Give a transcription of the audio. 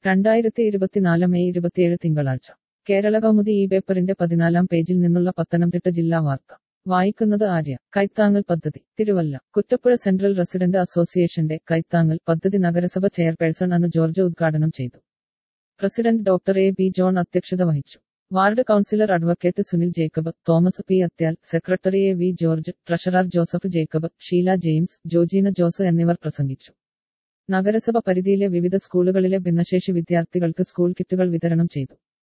രണ്ടായിരത്തി ഇരുപത്തിനാല് മെയ് ഇരുപത്തിയേഴ് തിങ്കളാഴ്ച കേരള കൗമുദി ഈ പേപ്പറിന്റെ പതിനാലാം പേജിൽ നിന്നുള്ള പത്തനംതിട്ട ജില്ലാ വാർത്ത വായിക്കുന്നത് ആര്യ കൈത്താങ്ങൽ പദ്ധതി തിരുവല്ല കുറ്റപ്പുഴ സെൻട്രൽ റെസിഡന്റ് അസോസിയേഷന്റെ കൈത്താങ്ങൽ പദ്ധതി നഗരസഭ ചെയർപേഴ്സൺ അനു ജോർജ് ഉദ്ഘാടനം ചെയ്തു president doctor A B John അധ്യക്ഷത വഹിച്ചു ward councillor advocate Sunil Jacob Thomas P Athyal secretary A V George treasurer Joseph Jacob Sheela James Jojeena Jose എന്നിവർ പ്രസംഗിച്ചു നഗരസഭ പരിധിയിലെ വിവിധ സ്കൂളുകളിലെ ഭിന്നശേഷി വിദ്യാർത്ഥികൾക്ക് സ്കൂൾ കിറ്റുകൾ വിതരണം ചെയ്തു